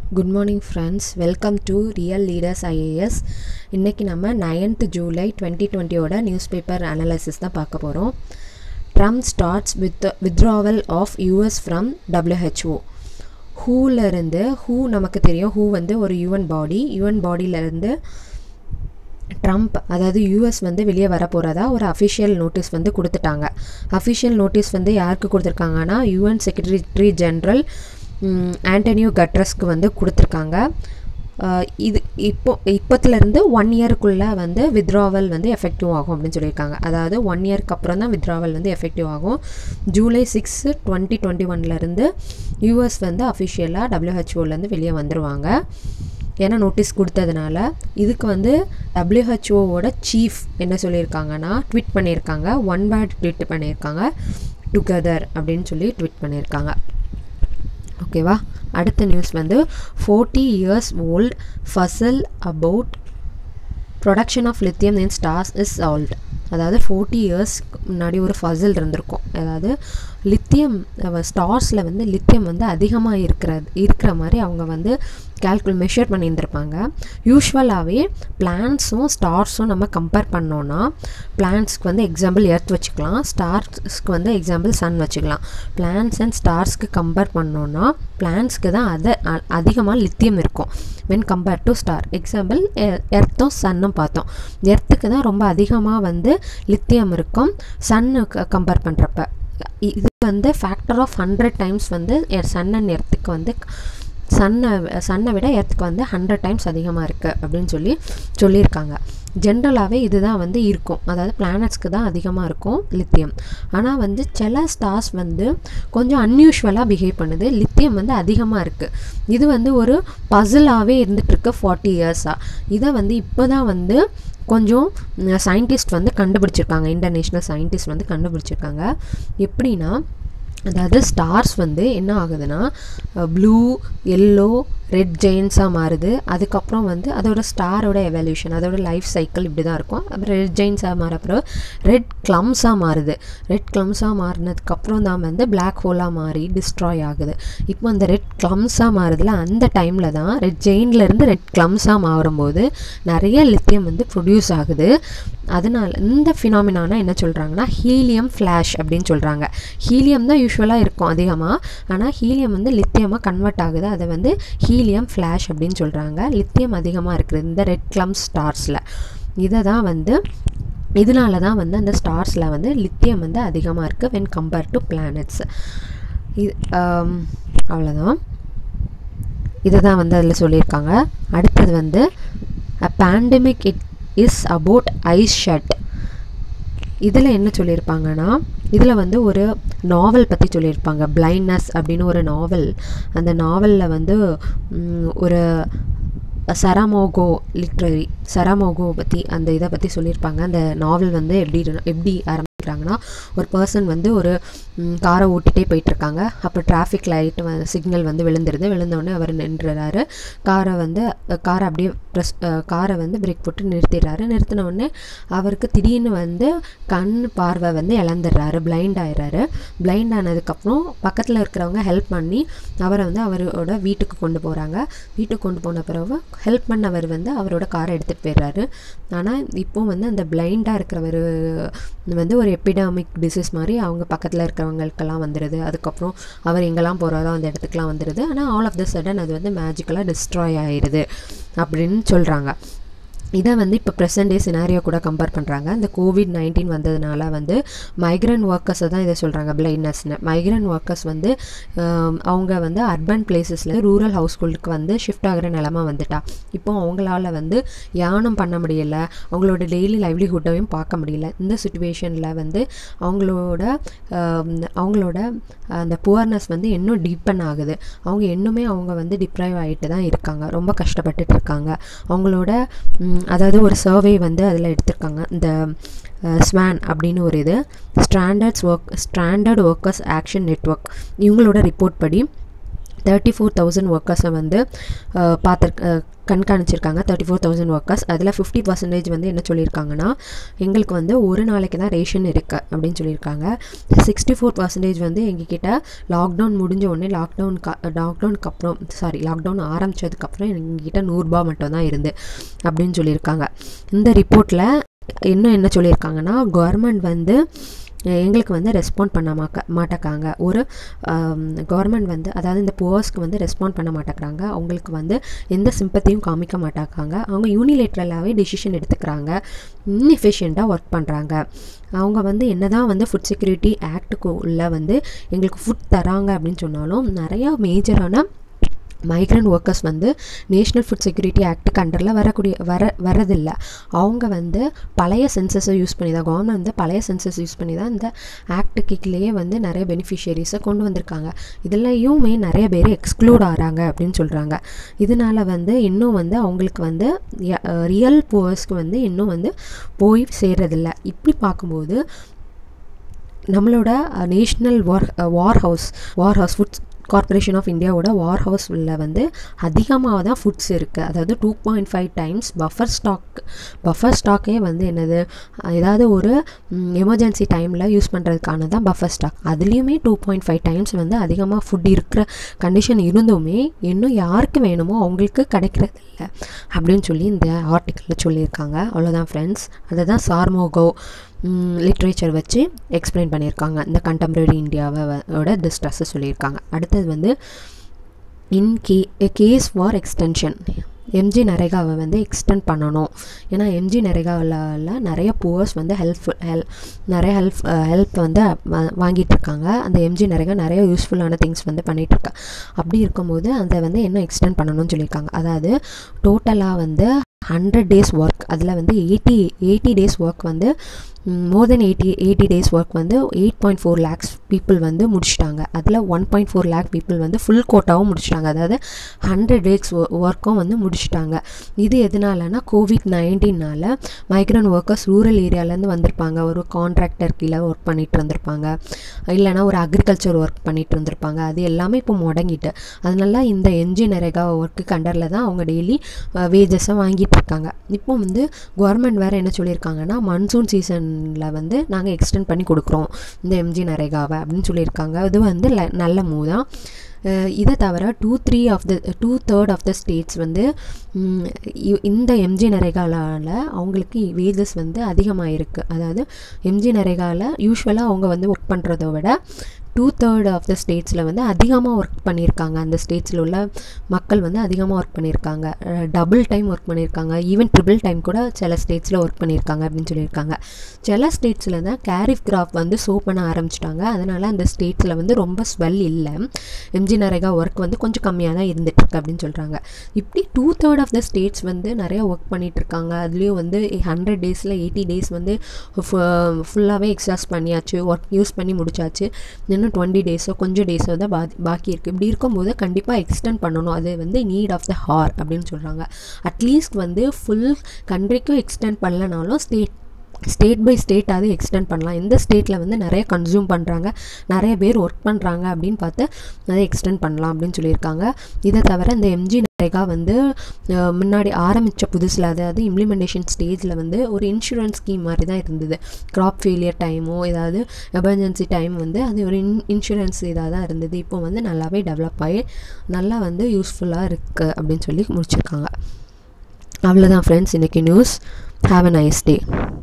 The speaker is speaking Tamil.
good morning friends welcome to real leaders IAS இன்றைக்கி நம்ம நைன்த் ஜூலை டுவெண்ட்டி டுவெண்ட்டியோட நியூஸ் பேப்பர் அனலைசிஸ் தான் பார்க்க போகிறோம் Trump starts with withdrawal of US from WHO ஹூலேருந்து ஹூ நமக்கு தெரியும் ஹூ வந்து ஒரு யூஎன் பாடி யூஎன் பாடியிலேருந்து ட்ரம்ப் அதாவது யூஎஸ் வந்து வெளியே வர போகிறதா ஒரு அஃபிஷியல் நோட்டீஸ் வந்து கொடுத்துட்டாங்க அஃபிஷியல் நோட்டீஸ் வந்து யாருக்கு கொடுத்துருக்காங்கன்னா யூஎன் செக்ரட்டரி ஜென்ரல் ஆண்டனியோ கட்ரஸ்க்கு வந்து கொடுத்துருக்காங்க இது இப்போ இப்போத்துலேருந்து ஒன் இயருக்குள்ளே வந்து வித்ராவல் வந்து எஃபெக்டிவ் ஆகும் அப்படின்னு சொல்லியிருக்காங்க அதாவது ஒன் இயர்க்கு அப்புறம் தான் வித்ராவல் வந்து எஃபெக்டிவ் ஆகும் ஜூலை சிக்ஸ் டுவெண்ட்டி டுவெண்ட்டி ஒன்லேருந்து யூஎஸ் வந்து அஃபிஷியலாக டபிள்யூஹெச்ஓலேருந்து வெளியே வந்துடுவாங்க ஏன்னா நோட்டீஸ் கொடுத்ததுனால இதுக்கு வந்து டபிள்யூஹெச்ஓவோட சீஃப் என்ன சொல்லியிருக்காங்கன்னா ட்வீட் பண்ணியிருக்காங்க ஒன் பேட் ட்வீட் பண்ணியிருக்காங்க டுகெதர் அப்படின்னு சொல்லி ட்வீட் பண்ணியிருக்காங்க ஓகேவா அடுத்த நியூஸ் வந்து forty years old puzzle about production of lithium in stars is solved அதாவது ஃபோர்ட்டி இயர்ஸ்க்கு முன்னாடி ஒரு ஃபசல் இருந்திருக்கும் அதாவது லித்தியம் ஸ்டார்ஸில் வந்து லித்தியம் வந்து அதிகமாக இருக்கிற இருக்கிற மாதிரி அவங்க வந்து கேல்குல் மெஷர் பண்ணியிருந்திருப்பாங்க யூஸ்வலாகவே பிளான்ஸும் ஸ்டார்ஸும் நம்ம கம்பேர் பண்ணோன்னா பிளான்ஸ்க்கு வந்து எக்ஸாம்பிள் எர்த் வச்சுக்கலாம் ஸ்டார்ஸ்க்கு வந்து எக்ஸாம்பிள் சன் வச்சுக்கலாம் பிளான்ஸ் அண்ட் ஸ்டார்ஸ்க்கு கம்பேர் பண்ணோன்னா பிளான்ஸ்க்கு தான் அதை அதிகமாக லித்தியம் இருக்கும் when compare to star example எர்த்தும் சன்னும் பார்த்தோம் எர்த்துக்கு தான் ரொம்ப அதிகமாக வந்து லித்தியம் இருக்கும் சன்னு கம்பேர் பண்ணுறப்ப இது வந்து ஃபேக்டர் ஆஃப் ஹண்ட்ரட் டைம்ஸ் வந்து சன் அண்ட் எர்த்துக்கு வந்து சன்னை சன்னை விட எர்த்துக்கு வந்து ஹண்ட்ரட் டைம்ஸ் அதிகமாக இருக்குது அப்படின்னு சொல்லி சொல்லியிருக்காங்க ஜென்ரலாகவே இதுதான் வந்து இருக்கும் அதாவது பிளானட்ஸ்க்கு தான் அதிகமாக இருக்கும் லித்தியம் ஆனால் வந்து சில ஸ்டார்ஸ் வந்து கொஞ்சம் அன்யூஷுவலாக பிஹேவ் பண்ணுது லித்தியம் வந்து அதிகமாக இருக்குது இது வந்து ஒரு பசிலாகவே இருந்துகிட்ருக்கு ஃபார்ட்டி இயர்ஸாக இதை வந்து இப்போ தான் வந்து கொஞ்சம் சயின்டிஸ்ட் வந்து கண்டுபிடிச்சிருக்காங்க இன்டர்நேஷ்னல் சயின்டிஸ்ட் வந்து கண்டுபிடிச்சிருக்காங்க எப்படின்னா அதாவது ஸ்டார்ஸ் வந்து என்ன ஆகுதுன்னா ப்ளூ எல்லோ ரெட் ஜெயின்ஸாக மாறுது அதுக்கப்புறம் வந்து அதோட ஸ்டாரோட எவல்யூஷன் அதோட லைஃப் சைக்கிள் இப்படி தான் இருக்கும் அப்புறம் ரெட் ஜெயின்ஸாக மாறப்புறம் ரெட் க்ளம்ஸாக மாறுது ரெட் க்ளம்ஸாக மாறினதுக்கப்புறம் தான் வந்து பிளாக் ஹோலாக மாறி டிஸ்ட்ராய் ஆகுது இப்போ அந்த ரெட் க்ளம்ஸாக மாறுதுல அந்த டைமில் தான் ரெட் ஜெயின்லேருந்து ரெட் க்ளம்ஸாக மாறும்போது நிறைய லித்தியம் வந்து ப்ரொடியூஸ் ஆகுது அதனால் இந்த ஃபினாமினானா என்ன சொல்கிறாங்கன்னா ஹீலியம் ஃப்ளாஷ் அப்படின்னு சொல்கிறாங்க ஹீலியம் தான் யூஸ்வலாக இருக்கும் அதிகமாக ஆனால் ஹீலியம் வந்து லித்தியமாக கன்வெர்ட் ஆகுது அதை வந்து ஹீலியம் ஃப்ளாஷ் அப்படின்னு சொல்கிறாங்க லித்தியம் அதிகமாக இருக்குது இந்த ரெட் க்ளம் ஸ்டார்ஸில் இதை தான் வந்து இதனால தான் வந்து அந்த ஸ்டார்ஸில் வந்து லித்தியம் வந்து அதிகமாக இருக்குது வென் கம்பேர் டு பிளானட்ஸ் இது அவ்வளோதான் இதை தான் வந்து அதில் சொல்லியிருக்காங்க அடுத்தது வந்து a pandemic it is about eyes shut இதில் என்ன சொல்லியிருப்பாங்கன்னா இதில் வந்து ஒரு நாவல் பற்றி சொல்லியிருப்பாங்க பிளைண்ட்னஸ் அப்படின்னு ஒரு நாவல் அந்த நாவலில் வந்து ஒரு சராமோகோ லிட்ரரி சராமோகோ பற்றி அந்த இதை பற்றி சொல்லியிருப்பாங்க அந்த நாவல் வந்து எப்படி எப்படி ஆரம்பிக்கிறாங்கன்னா ஒரு பர்சன் வந்து ஒரு காரை ஓட்டிகிட்டே போயிட்டுருக்காங்க அப்போ டிராஃபிக் லைட் சிக்னல் வந்து விழுந்துருது விழுந்தோடனே அவர் நின்றுறாரு காரை வந்து காரை அப்படியே ப்ரெஸ் காரை வந்து பிரேக் போட்டு நிறுத்திடுறாரு நிறுத்தின உடனே அவருக்கு திடீர்னு வந்து கண் பார்வை வந்து இழந்துடுறாரு பிளைண்ட் ஆயிடுறாரு பிளைண்ட் ஆனதுக்கப்புறம் பக்கத்தில் இருக்கிறவங்க ஹெல்ப் பண்ணி அவரை வந்து அவரோட வீட்டுக்கு கொண்டு போகிறாங்க வீட்டுக்கு கொண்டு போன பிறகு ஹெல்ப் பண்ணவர் வந்து அவரோட காரை எடுத்துகிட்டு போயிடுறாரு ஆனால் இப்போ வந்து அந்த பிளைண்டாக இருக்கிறவர் வந்து ஒரு எபிடாமிக் டிசீஸ் மாதிரி அவங்க பக்கத்தில் இருக்கிறவங்களுக்கெல்லாம் வந்துடுது அதுக்கப்புறம் அவர் எங்கெல்லாம் போகிறாரோ அந்த இடத்துக்குலாம் வந்துடுது ஆனால் ஆல் ஆஃப் த சடன் அது வந்து மேஜிக்கலாக டிஸ்ட்ராய் ஆயிடுது அப்படின்னு சொல்கிறாங்க இதை வந்து இப்போ ப்ரெசன்ட் டே சினாரியோ கூட கம்பேர் பண்ணுறாங்க இந்த கோவிட் நைன்டீன் வந்ததுனால வந்து மைக்ரண்ட் ஒர்க்கர்ஸை தான் இதை சொல்கிறாங்க பிளைண்ட்னஸ்னு மைக்ரண்ட் ஒர்க்கர்ஸ் வந்து அவங்க வந்து அர்பன் பிளேசஸில் ரூரல் ஹவுஸ்ஹோல்டுக்கு வந்து ஷிஃப்ட் ஆகிற நிலமா வந்துட்டா இப்போ அவங்களால வந்து யானம் பண்ண முடியல அவங்களோட டெய்லி லைவ்லிஹுட்டையும் பார்க்க முடியல இந்த சுச்சுவேஷனில் வந்து அவங்களோட அவங்களோட அந்த புவர்னஸ் வந்து இன்னும் டீப்பன் ஆகுது அவங்க இன்னுமே அவங்க வந்து டிப்ரைவ் ஆகிட்டு தான் இருக்காங்க ரொம்ப கஷ்டப்பட்டுட்டு இருக்காங்க அவங்களோட அதாவது ஒரு சர்வே வந்து அதில் எடுத்திருக்காங்க இந்த ஸ்வான் அப்படின்னு ஒரு இது standards work standard workers action network இவங்களோட ரிப்போர்ட் படி தேர்ட்டி ஃபோர் தௌசண்ட் ஒர்க்கர்ஸை வந்து பார்த்து கண்காணிச்சிருக்காங்க தேர்ட்டி ஃபோர் தௌசண்ட் ஒர்க்கர்ஸ் அதில் ஃபிஃப்டி பர்சன்டேஜ் வந்து என்ன சொல்லியிருக்காங்கன்னா எங்களுக்கு வந்து ஒரு நாளைக்கு தான் ரேஷன் இருக்குது அப்படின்னு சொல்லியிருக்காங்க சிக்ஸ்டி ஃபோர் பர்சன்டேஜ் வந்து எங்ககிட்ட லாக்டவுன் முடிஞ்ச உடனே லாக்டவுன் லாக்டவுனுக்கு அப்புறம் சாரி லாக்டவுன் ஆரம்பித்ததுக்கப்புறம் எங்ககிட்ட நூறுரூபா மட்டும் தான் இருந்து அப்படின்னு சொல்லியிருக்காங்க இந்த ரிப்போர்ட்டில் இன்னும் என்ன சொல்லியிருக்காங்கன்னா கவர்மெண்ட் வந்து எங்களுக்கு வந்து ரெஸ்பாண்ட் பண்ண மாக்க மாட்டேக்காங்க ஒரு கவர்மெண்ட் வந்து அதாவது இந்த புவர்ஸ்க்கு வந்து ரெஸ்பாண்ட் பண்ண மாட்டேங்கிறாங்க அவங்களுக்கு வந்து எந்த சிம்பத்தியும் காமிக்க மாட்டாக்காங்க அவங்க யூனிலேட்ரலாகவே டிசிஷன் எடுத்துக்கிறாங்க இன்எஃபிஷியண்ட்டாக ஒர்க் பண்ணுறாங்க அவங்க வந்து என்ன தான் வந்து ஃபுட் செக்யூரிட்டி ஆக்டுக்கு உள்ள வந்து எங்களுக்கு ஃபுட் தராங்க அப்படின்னு சொன்னாலும் நிறையா மேஜரான மைக்ரண்ட் ஒர்க்கர்ஸ் வந்து நேஷ்னல் ஃபுட் செக்யூரிட்டி ஆக்டுக்கு அண்டரில் வரக்கூடிய வர வரதில்லை அவங்க வந்து பழைய சென்சஸை யூஸ் பண்ணி தான் கவர்மெண்ட் வந்து பழைய சென்சஸ் யூஸ் பண்ணி தான் இந்த ஆக்ட் கீழேயே வந்து நிறைய பெனிஃபிஷியரிஸை கொண்டு வந்திருக்காங்க இதுலையுமே நிறைய பேர் எக்ஸ்க்ளூட் ஆகிறாங்க அப்படின்னு சொல்கிறாங்க இதனால் வந்து இன்னும் வந்து அவங்களுக்கு வந்து ரியல் புவர்ஸ்க்கு வந்து இன்னும் வந்து போய் சேர்றதில்ல இப்படி பார்க்கும்போது நம்மளோட national war war house war house food corporation of இந்தியாவோட வார் ஹவுஸில் வந்து அதிகமாக தான் ஃபுட்ஸ் இருக்குது அதாவது two point five times buffer stock buffer ஸ்டாக்கே வந்து என்னது ஏதாவது ஒரு எமர்ஜென்சி டைமில் யூஸ் பண்ணுறதுக்கான தான் பஃபர் ஸ்டாக் அதுலேயுமே டூ பாயிண்ட் ஃபைவ் டைம்ஸ் வந்து அதிகமாக ஃபுட் இருக்கிற கண்டிஷன் இருந்துமே இன்னும் யாருக்கு வேணுமோ அவங்களுக்கு கிடைக்கிறது இல்லை அப்படின்னு சொல்லி இந்த ஆர்டிக்கிளில் சொல்லியிருக்காங்க அவ்வளோதான் ஃப்ரெண்ட்ஸ் அதை தான் சார்மோகோ லிட்ரேச்சர் வச்சு எக்ஸ்பிளைன் பண்ணியிருக்காங்க இந்த கண்டெம்பரரி இந்தியாவோட டிஸ்ட்ரஸை சொல்லியிருக்காங்க அடுத்தது வந்து in K case for extension MG நரேகாவை வந்து எக்ஸ்டெண்ட் பண்ணணும் ஏன்னா எம்ஜி நரேகாவில் நிறைய புவர்ஸ் வந்து ஹெல்ப்ஃபுல் ஹெல் நிறைய ஹெல்ப் ஹெல்ப் வந்து வாங்கிட்டு இருக்காங்க அந்த எம்ஜி நரேகா நிறைய யூஸ்ஃபுல்லான திங்ஸ் வந்து பண்ணிகிட்ருக்கா அப்படி இருக்கும்போது அதை வந்து என்ன எக்ஸ்டெண்ட் பண்ணணும்னு சொல்லியிருக்காங்க அதாவது டோட்டலாக வந்து ஹண்ட்ரட் டேஸ் ஒர்க் அதில் வந்து எயிட்டி எயிட்டி டேஸ் ஒர்க் வந்து more then eighty eighty days work வந்து eight point four lakhs people வந்து முடிச்சிட்டாங்க அதில் one point four lakh people வந்து ஃபுல் கோட்டாவும் முடிச்சிட்டாங்க அதாவது ஹண்ட்ரட் டேஸ் ஒர்க்கும் வந்து முடிச்சிட்டாங்க இது எதனாலனா கோவிட் நைன்டீனால் மைக்ரண்ட் ஒர்க்கர்ஸ் ரூரல் ஏரியாவிலேருந்து வந்திருப்பாங்க ஒரு கான்ட்ராக்டர் கீழே ஒர்க் பண்ணிகிட்டு இருந்திருப்பாங்க இல்லைனா ஒரு அக்ரிகல்ச்சர் ஒர்க் பண்ணிகிட்டு இருந்திருப்பாங்க அது எல்லாமே இப்போ முடங்கிட்டு அதனால இந்த என்ஜி நரேகா ஒர்க்கு கண்டரில் தான் அவங்க டெய்லி வேஜஸை வாங்கிட்டு இருக்காங்க இப்போ வந்து கவர்மெண்ட் வேறு என்ன சொல்லியிருக்காங்கன்னா மன்சூன் சீசனில் வந்து நாங்கள் எக்ஸ்டெண்ட் பண்ணி கொடுக்குறோம் இந்த எம்ஜி நரேகாவை அப்படின்னு சொல்லியிருக்காங்க இது வந்து நல்ல மூவ் தான் இதை தவிர two three of the two third of the states வந்து இந்த எம்ஜி நரேகாவில் அவங்களுக்கு வேஜஸ் வந்து அதிகமாக இருக்குது அதாவது எம்ஜி நரேகாவில் யூஸ்வலாக அவங்க வந்து ஒர்க் பண்ணுறத விட டூ தேர்ட் ஆஃப் த ஸ்டேட்ஸில் வந்து அதிகமாக ஒர்க் பண்ணியிருக்காங்க அந்த ஸ்டேட்ஸில் உள்ள மக்கள் வந்து அதிகமாக ஒர்க் பண்ணியிருக்காங்க டபுள் டைம் ஒர்க் பண்ணியிருக்காங்க ஈவன் ட்ரிபிள் டைம் கூட சில ஸ்டேட்ஸில் ஒர்க் பண்ணியிருக்காங்க அப்படின்னு சொல்லியிருக்காங்க சில ஸ்டேட்ஸில் தான் கேரிஃப் கிராஃப் வந்து சோ பண்ண ஆரம்பிச்சிட்டாங்க அதனால் அந்த ஸ்டேட்ஸில் வந்து ரொம்ப ஸ்வெல் இல்லை எம்ஜி நரேகா ஒர்க் வந்து கொஞ்சம் கம்மியாக தான் இருந்துகிட்ருக்கு அப்படின்னு சொல்கிறாங்க இப்படி two third of the states வந்து நிறைய ஒர்க் பண்ணிகிட்டு இருக்காங்க அதுலேயும் வந்து ஹண்ட்ரட் டேஸில் எயிட்டி டேஸ் வந்து ஃபுல்லாகவே எக்ஸாஸ்ட் பண்ணியாச்சு ஒர்க் யூஸ் பண்ணி முடிச்சாச்சு இன்னும் டுவெண்ட்டி டேஸோ கொஞ்சம் டேஸோ தான் பா பாக்கி இருக்குது இப்படி இருக்கும்போது கண்டிப்பாக எக்ஸ்டெண்ட் பண்ணணும் அது வந்து நீட் ஆஃப் த ஹார் அப்படின்னு சொல்கிறாங்க அட்லீஸ்ட் வந்து ஃபுல் கண்ட்ரிக்கும் எக்ஸ்டெண்ட் பண்ணலனாலும் ஸ்டேட் ஸ்டேட் பை ஸ்டேட் அது எக்ஸ்டெண்ட் பண்ணலாம் எந்த ஸ்டேட்டில் வந்து நிறைய கன்சியூம் பண்ணுறாங்க நிறைய பேர் ஒர்க் பண்ணுறாங்க அப்படின்னு பார்த்து அதை எக்ஸ்டெண்ட் பண்ணலாம் அப்படின்னு சொல்லியிருக்காங்க இதை தவிர இந்த எம்ஜி நரேகா வந்து முன்னாடி ஆரம்பித்த புதுசில் அதாவது இம்ப்ளிமெண்டேஷன் ஸ்டேஜில் வந்து ஒரு இன்சூரன்ஸ் ஸ்கீம் மாதிரி தான் இருந்தது க்ராப் ஃபெயிலியர் டைமோ ஏதாவது எமர்ஜென்சி டைம் வந்து அது ஒரு இன் இன்சூரன்ஸ் இதாக தான் இருந்தது இப்போ வந்து நல்லாவே டெவலப் ஆகி நல்லா வந்து யூஸ்ஃபுல்லாக இருக்குது அப்படின்னு சொல்லி முடிச்சிருக்காங்க அவ்வளோதான் ஃப்ரெண்ட்ஸ் இன்றைக்கி news have a nice day